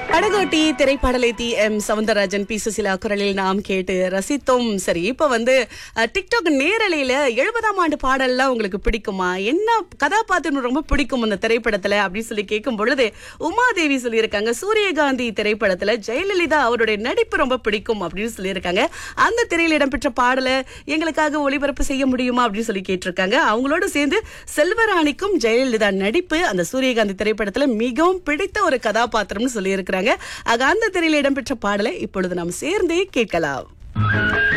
படகோட்டி திரைப்பாடலை T M Soundararajan P Susheela குரலில் நாம் கேட்டு ரசித்தோம் சரி இப்ப வந்து அஹ், டிக்டாக் நேரலையில எழுபதாம் ஆண்டு பாடல்லாம் உங்களுக்கு பிடிக்குமா என்ன கதாபாத்திரம் ரொம்ப பிடிக்கும் அந்த திரைப்படத்துல அப்படின்னு சொல்லி கேட்கும் பொழுது உமாதேவி சொல்லியிருக்காங்க சூரியகாந்தி திரைப்படத்துல ஜெயலலிதா அவருடைய நடிப்பு ரொம்ப பிடிக்கும் அப்படின்னு சொல்லியிருக்காங்க அந்த திரையில் இடம்பெற்ற பாடலை எங்களுக்காக ஒளிபரப்பு செய்ய முடியுமா அப்படின்னு சொல்லி கேட்டிருக்காங்க அவங்களோட சேர்ந்து செல்வராணிக்கும் ஜெயலலிதா நடிப்பு அந்த சூரியகாந்தி திரைப்படத்துல மிகவும் பிடித்த ஒரு கதாபாத்திரம்னு சொல்லியிருக்கிறாங்க ஆக அந்த திரையில் இடம்பெற்ற பாடலை இப்பொழுது நாம் சேர்ந்தே கேட்கலாம்